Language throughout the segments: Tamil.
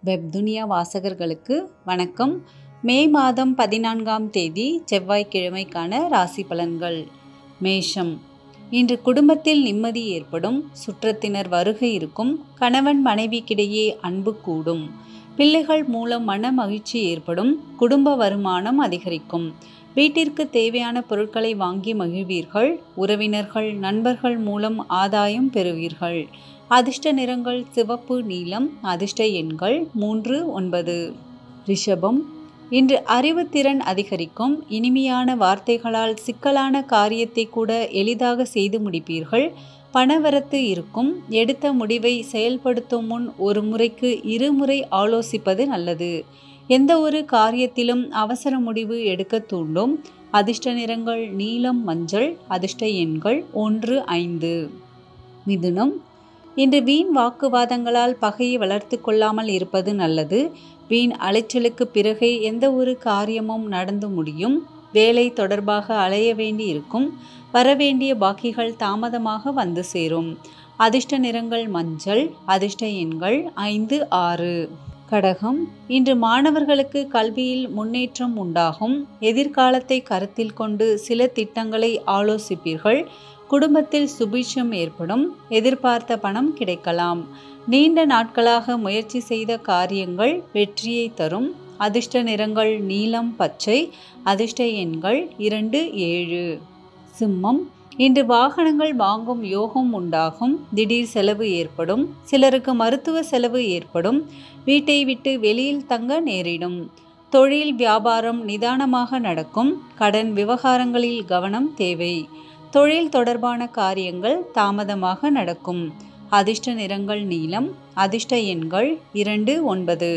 வெப்துனியா வாசகர்களுக்கு வணக்கம் மே மாதம் பதினான்காம் தேதி செவ்வாய்க்கிழமைக்கான ராசி பலன்கள் மேஷம் இன்று குடும்பத்தில் நிம்மதி ஏற்படும் சுற்றத்தினர் வருகை இருக்கும் கணவன் மனைவிக்கிடையே அன்பு கூடும் பிள்ளைகள் மூலம் மன மகிழ்ச்சி ஏற்படும் குடும்ப வருமானம் அதிகரிக்கும் வீட்டிற்கு தேவையான பொருட்களை வாங்கி மகிழ்வீர்கள் உறவினர்கள் நண்பர்கள் மூலம் ஆதாயம் பெறுவீர்கள் அதிர்ஷ்ட நிறங்கள் சிவப்பு நீலம் அதிர்ஷ்ட எண்கள் மூன்று ஒன்பது ரிஷபம் இன்று அறிவுத்திறன் அதிகரிக்கும் இனிமையான வார்த்தைகளால் சிக்கலான காரியத்தை கூட எளிதாக செய்து முடிப்பீர்கள் பணவரத்து இருக்கும் எடுத்த முடிவை செயல்படுத்தும் முன் ஒரு முறைக்கு இருமுறை ஆலோசிப்பது நல்லது எந்த ஒரு காரியத்திலும் அவசர முடிவு எடுக்க தூண்டும் அதிர்ஷ்ட நிறங்கள் நீலம் மஞ்சள் அதிர்ஷ்ட எண்கள் ஒன்று ஐந்து மிதுனம் இன்று வீண் வாக்குவாதங்களால் பகையை வளர்த்து கொள்ளாமல் இருப்பது நல்லது வீண் அலைச்சலுக்கு பிறகே எந்த ஒரு காரியமும் நடந்து முடியும் வேலை தொடர்பாக அலைய வேண்டி இருக்கும் வரவேண்டிய பாக்கிகள் தாமதமாக வந்து சேரும் அதிர்ஷ்ட நிறங்கள் மஞ்சள் அதிர்ஷ்ட எண்கள் ஐந்து ஆறு கடகம் இன்று மாணவர்களுக்கு கல்வியில் முன்னேற்றம் உண்டாகும் எதிர்காலத்தை கருத்தில் கொண்டு சில திட்டங்களை ஆலோசிப்பீர்கள் குடும்பத்தில் சுபிட்சம் ஏற்படும் எதிர்பார்த்த பணம் கிடைக்கலாம் நீண்ட நாட்களாக முயற்சி செய்த காரியங்கள் வெற்றியை தரும் அதிர்ஷ்ட நிறங்கள் நீலம் பச்சை அதிர்ஷ்ட எண்கள் இரண்டு ஏழு சிம்மம் இன்று வாகனங்கள் வாங்கும் யோகம் உண்டாகும் திடீர் செலவு ஏற்படும் சிலருக்கு மருத்துவ செலவு ஏற்படும் வீட்டை விட்டு வெளியில் தங்க நேரிடும் தொழில் வியாபாரம் நிதானமாக நடக்கும் கடன் விவகாரங்களில் கவனம் தேவை தொழில் தொடர்பான காரியங்கள் தாமதமாக நடக்கும் அதிர்ஷ்ட நிறங்கள் நீலம் அதிர்ஷ்ட எண்கள் இரண்டு ஒன்பது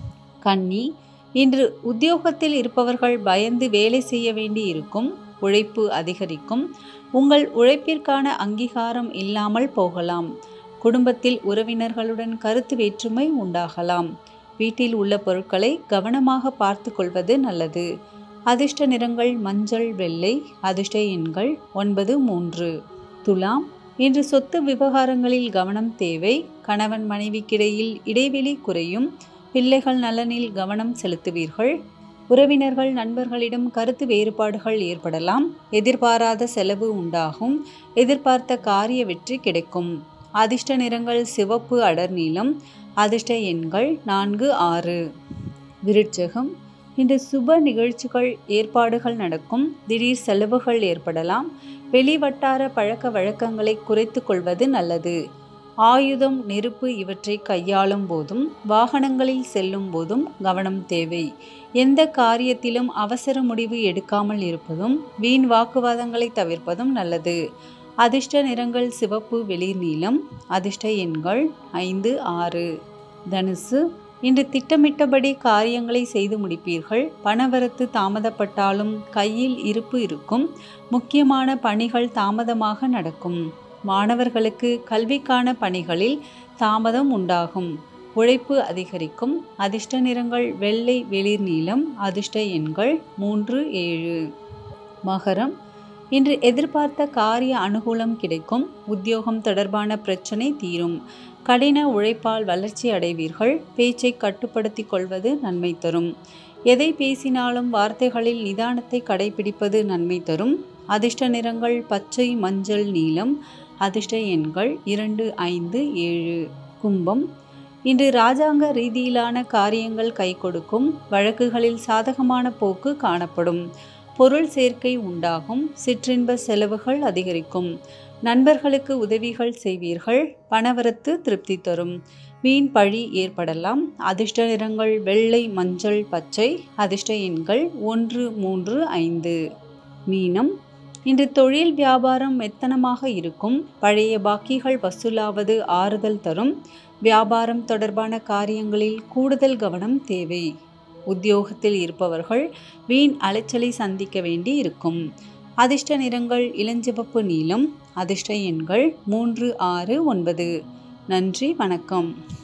கன்னி இன்று உத்தியோகத்தில் இருப்பவர்கள் பயந்து வேலை செய்ய வேண்டி இருக்கும் உழைப்பு அதிகரிக்கும் உங்கள் உழைப்பிற்கான அங்கீகாரம் இல்லாமல் போகலாம் குடும்பத்தில் உறவினர்களுடன் கருத்து வேற்றுமை உண்டாகலாம் வீட்டில் உள்ள பொருட்களை கவனமாக பார்த்து கொள்வது நல்லது அதிர்ஷ்ட நிறங்கள் மஞ்சள் வெள்ளை அதிர்ஷ்ட எண்கள் ஒன்பது மூன்று துலாம் இன்று சொத்து விவகாரங்களில் கவனம் தேவை கணவன் மனைவிக்கிடையில் இடைவெளி குறையும் பிள்ளைகள் நலனில் கவனம் செலுத்துவீர்கள் உறவினர்கள் நண்பர்களிடம் கருத்து வேறுபாடுகள் ஏற்படலாம் எதிர்பாராத செலவு உண்டாகும் எதிர்பார்த்த காரிய வெற்றி கிடைக்கும் அதிர்ஷ்ட நிறங்கள் சிவப்பு அடர் நீளம் அதிர்ஷ்ட எண்கள் நான்கு ஆறு விருட்சகம் இன்று சுப நிகழ்ச்சிகள் ஏற்பாடுகள் நடக்கும் திடீர் செலவுகள் ஏற்படலாம் வெளிவட்டார பழக்க வழக்கங்களை குறைத்து கொள்வது நல்லது ஆயுதம் நெருப்பு இவற்றை கையாளும் போதும் வாகனங்களில் செல்லும் போதும் கவனம் தேவை எந்த காரியத்திலும் அவசர முடிவு எடுக்காமல் இருப்பதும் வீண் வாக்குவாதங்களை தவிர்ப்பதும் நல்லது அதிர்ஷ்ட நிறங்கள் சிவப்பு வெளிர் நீளம் அதிர்ஷ்ட எண்கள் ஐந்து ஆறு தனுசு இன்று திட்டமிட்டபடி காரியங்களை செய்து முடிப்பீர்கள் பணவரத்து தாமதப்பட்டாலும் கையில் இருப்பு இருக்கும் முக்கியமான பணிகள் தாமதமாக நடக்கும் மாணவர்களுக்கு கல்விக்கான பணிகளில் தாமதம் உண்டாகும் உழைப்பு அதிகரிக்கும் அதிர்ஷ்ட நிறங்கள் வெள்ளை வெளிர் நீளம் அதிர்ஷ்ட எண்கள் மூன்று ஏழு மகரம் இன்று எதிர்பார்த்த காரிய அனுகூலம் கிடைக்கும் உத்தியோகம் தொடர்பான பிரச்சனை தீரும் கடின உழைப்பால் வளர்ச்சி அடைவீர்கள் பேச்சை கட்டுப்படுத்தி கொள்வது நன்மை தரும் எதை பேசினாலும் வார்த்தைகளில் நிதானத்தை கடைபிடிப்பது நன்மை தரும் அதிர்ஷ்ட நிறங்கள் பச்சை மஞ்சள் நீலம் அதிர்ஷ்ட எண்கள் இரண்டு ஐந்து ஏழு கும்பம் இன்று ராஜாங்க ரீதியிலான காரியங்கள் கை கொடுக்கும் வழக்குகளில் சாதகமான போக்கு காணப்படும் பொருள் சேர்க்கை உண்டாகும் சிற்றின்ப செலவுகள் அதிகரிக்கும் நண்பர்களுக்கு உதவிகள் செய்வீர்கள் பணவரத்து திருப்தி தரும் வீண் பழி ஏற்படலாம் அதிர்ஷ்ட நிறங்கள் வெள்ளை மஞ்சள் பச்சை அதிர்ஷ்ட எண்கள் ஒன்று மூன்று ஐந்து மீனம் இன்று தொழில் வியாபாரம் மெத்தனமாக இருக்கும் பழைய பாக்கிகள் வசூலாவது ஆறுதல் தரும் வியாபாரம் தொடர்பான காரியங்களில் கூடுதல் கவனம் தேவை உத்தியோகத்தில் இருப்பவர்கள் வீண் அலைச்சலை சந்திக்க வேண்டி இருக்கும் அதிர்ஷ்ட நிறங்கள் இளஞ்சிவப்பு நீலம் அதிர்ஷ்ட எண்கள் மூன்று ஆறு ஒன்பது நன்றி வணக்கம்